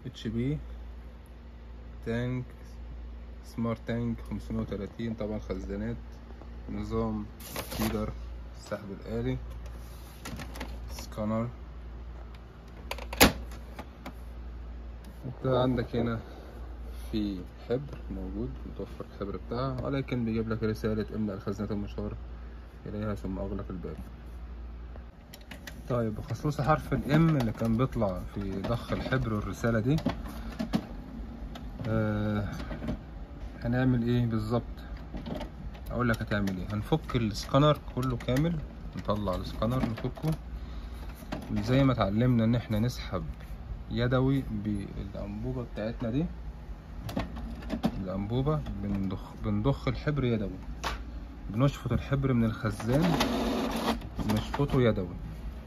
اتش بي تانك سمارت تانك 530 طبعا خزانات نظام فيدر السحب الآلي سكانر انت عندك هنا في حبر موجود متوفر الحبر بتاعها ولكن بيجيب لك رسالة املأ الخزانات المشار إليها ثم أغلق الباب طيب بخصوص حرف الام اللي كان بيطلع في ضخ الحبر والرسالة دي آه هنعمل ايه بالظبط اقول لك هتعمل ايه هنفك السكانر كله كامل نطلع السكانر نفكه زي ما اتعلمنا ان احنا نسحب يدوي بالانبوبه بتاعتنا دي الانبوبه بنضخ بنضخ الحبر يدوي بنشفط الحبر من الخزان بنشفطه يدوي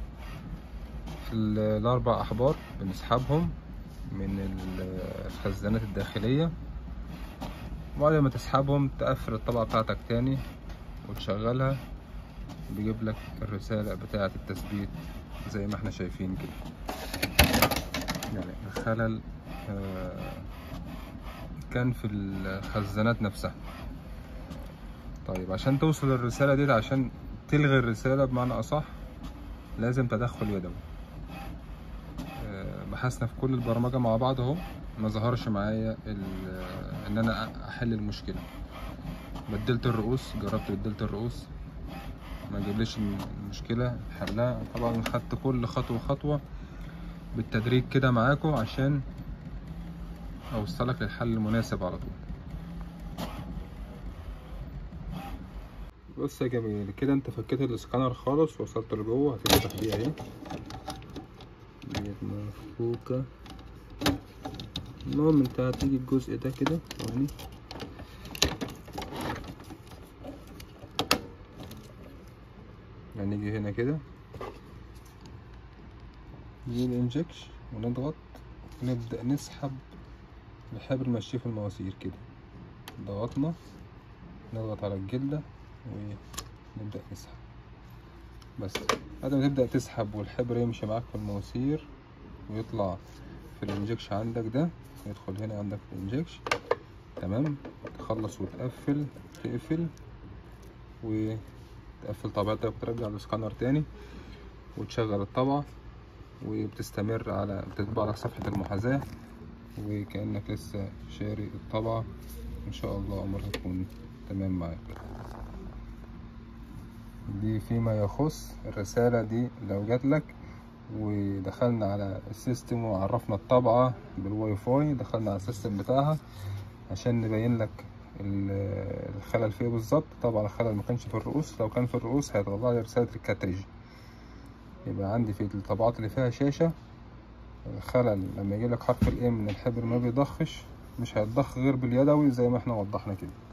ال- الاربع احبار بنسحبهم من الخزانات الداخليه وبعد ما تسحبهم تقفل الطبقه بتاعتك تاني وتشغلها بيجيب لك الرساله بتاعه التثبيت زي ما احنا شايفين كده يعني الخلل آه، كان في الخزانات نفسها طيب عشان توصل الرسالة دي عشان تلغي الرسالة بمعنى أصح لازم تدخل يدوي آه، بحثنا في كل البرمجة مع بعض اهو ما ظهرش معايا ال- ان انا احل المشكلة بدلت الرؤوس جربت بدلت الرؤوس ما جابليش المشكلة حلها طبعا خدت كل خطوة خطوة بالتدريج كده معاكم عشان اوصلك للحل المناسب على طول بص يا جميل كده انت فكيت الاسكانر خالص وصلت لجوه هتفتح بيه اهي ديت مفكوكة المهم انت هتيجي الجزء ده كده ثواني هنيجي هنا كده نجيب الانجكش ونضغط نبدأ نسحب الحبر نمشيه في المواسير كده ضغطنا نضغط على الجلدة ونبدأ نسحب بس بعد ما تبدأ تسحب والحبر يمشي معاك في المواسير ويطلع في الانجكش عندك ده يدخل هنا عندك في الانجكش تمام تخلص وتقفل تقفل وتقفل طبعتك وترجع السكانر تاني وتشغل الطبعة وبتستمر على بتطبع لك صفحة المحاذاة وكأنك لسه شاري الطبعة إن شاء الله أمورها تكون تمام معاك دي فيما يخص الرسالة دي لو جات لك ودخلنا على السيستم وعرفنا الطبعة بالواي فاي دخلنا على السيستم بتاعها عشان نبين لك ال- الخلل فيه بالظبط طبعا الخلل ما كانش في الرؤوس لو كان في الرؤوس هيطلع لي رسالة الكاتريج يبقى عندي في الطبعات اللي فيها شاشة الخلل لما يجي لك حرف الام من الحبر ما بيضخش مش هيتضخ غير باليدوي زي ما احنا وضحنا كده